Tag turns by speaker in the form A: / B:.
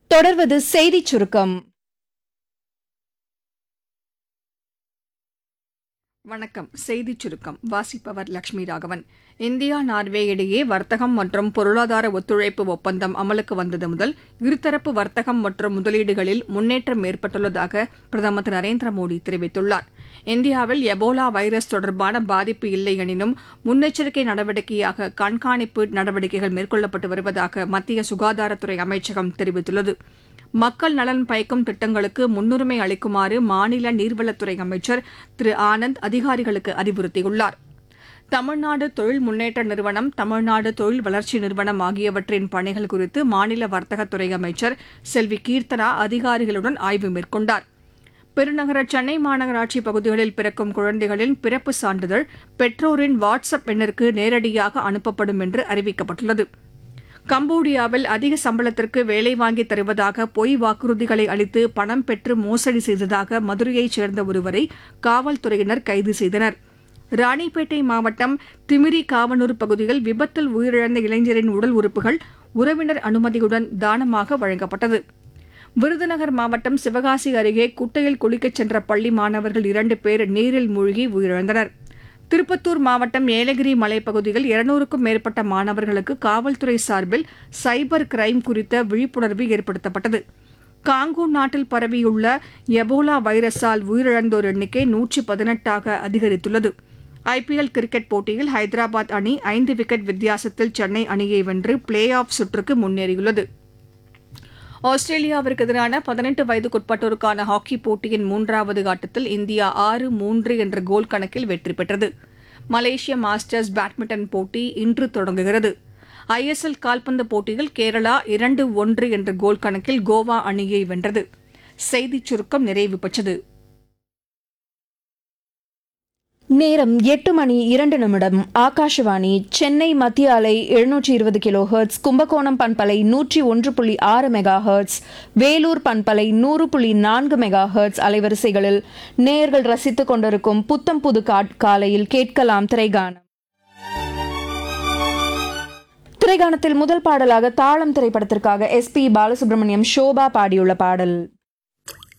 A: தொடர்வது செய்திச் சுருக்கம்
B: வணக்கம் செய்திச் சுருக்கம் வாசிப்பவர் லட்சுமி ராகவன் இந்தியா நார்வே இடையே வர்த்தகம் மற்றும் பொருளாதார ஒத்துழைப்பு ஒப்பந்தம் அமலுக்கு வந்தது முதல் இருதரப்பு வர்த்தகம் மற்றும் முதலீடுகளில் முன்னேற்றம் ஏற்பட்டுள்ளதாக பிரதமர் திரு நரேந்திர மோடி தெரிவித்துள்ளார் இந்தியாவில் எபோலா வைரஸ் தொடர்பான பாதிப்பு இல்லை எனினும் முன்னெச்சரிக்கை நடவடிக்கையாக கண்காணிப்பு நடவடிக்கைகள் மேற்கொள்ளப்பட்டு வருவதாக மத்திய சுகாதாரத்துறை அமைச்சகம் தெரிவித்துள்ளது மக்கள் நலன் பயக்கும் திட்டங்களுக்கு முன்னுரிமை அளிக்குமாறு மாநில நீர்வளத்துறை அமைச்சர் திரு ஆனந்த் அதிகாரிகளுக்கு அறிவுறுத்தியுள்ளார் தமிழ்நாடு தொழில் முன்னேற்ற நிறுவனம் தமிழ்நாடு தொழில் வளர்ச்சி நிறுவனம் ஆகியவற்றின் பணிகள் குறித்து மாநில வர்த்தகத்துறை அமைச்சர் செல்வி கீர்த்தனா அதிகாரிகளுடன் ஆய்வு மேற்கொண்டார் பெருநகர சென்னை மாநகராட்சி பகுதிகளில் பிறக்கும் குழந்தைகளின் பிறப்பு சான்றிதழ் பெற்றோரின் வாட்ஸ்அப் எண்ணிற்கு நேரடியாக அனுப்பப்படும் என்று அறிவிக்கப்பட்டுள்ளது கம்போடியாவில் அதிக சம்பளத்திற்கு வேலை வாங்கி தருவதாக பொய் வாக்குறுதிகளை அளித்து பணம் பெற்று மோசடி செய்ததாக மதுரையைச் சேர்ந்த ஒருவரை காவல்துறையினர் கைது செய்தனர் ராணிப்பேட்டை மாவட்டம் திமிரி காவனூர் பகுதியில் விபத்தில் உயிரிழந்த இளைஞரின் உடல் உறுப்புகள் உறவினர் அனுமதியுடன் தானமாக வழங்கப்பட்டது விருதுநகர் மாவட்டம் சிவகாசி அருகே குட்டையில் குளிக்கச் சென்ற பள்ளி மாணவர்கள் இரண்டு பேர் நீரில் மூழ்கி உயிரிழந்தனர் திருப்பத்தூர் மாவட்டம் ஏலகிரி மலைப்பகுதியில் இருநூறுக்கும் மேற்பட்ட மாணவர்களுக்கு காவல்துறை சார்பில் சைபர் கிரைம் குறித்த விழிப்புணர்வு ஏற்படுத்தப்பட்டது காங்கோ நாட்டில் பரவியுள்ள எபோலா வைரஸால் உயிரிழந்தோர் எண்ணிக்கை நூற்றி பதினெட்டாக அதிகரித்துள்ளது ஐபிஎல் கிரிக்கெட் போட்டியில் ஹைதராபாத் அணி ஐந்து விக்கெட் வித்தியாசத்தில் சென்னை அணியை வென்று பிளே ஆஃப் சுற்றுக்கு முன்னேறியுள்ளது ஆஸ்திரேலியாவிற்கு எதிரான பதினெட்டு வயதுக்குட்பட்டோருக்கான ஹாக்கி போட்டியின் மூன்றாவது ஆட்டத்தில் இந்தியா ஆறு மூன்று என்ற கோல் கணக்கில் வெற்றி பெற்றது மலேசிய மாஸ்டர்ஸ் பேட்மிண்டன் போட்டி இன்று தொடங்குகிறது ஐஎஸ்எல் கால்பந்து போட்டியில் கேரளா இரண்டு ஒன்று என்ற கோல் கணக்கில் கோவா அணியை வென்றது செய்திச் சுருக்கம் நிறைவு பெற்றது
A: நேரம் எட்டு மணி இரண்டு நிமிடம் ஆகாஷவாணி சென்னை மத்திய அலை எழுநூற்றி இருபது கிலோ ஹெர்ட்ஸ் கும்பகோணம் பண்பலை நூற்றி ஒன்று புள்ளி ஆறு மெகா ஹெர்ட்ஸ் வேலூர் பண்பலை நூறு புள்ளி நான்கு மெகா ஹெர்ட்ஸ் அலைவரிசைகளில் நேயர்கள் ரசித்துக் கொண்டிருக்கும் புத்தம் புது காட் காலையில் கேட்கலாம் திரைகானம் திரைகானத்தில் முதல் பாடலாக தாளம் திரைப்படத்திற்காக எஸ் பி பாலசுப்ரமணியம் ஷோபா பாடியுள்ள பாடல்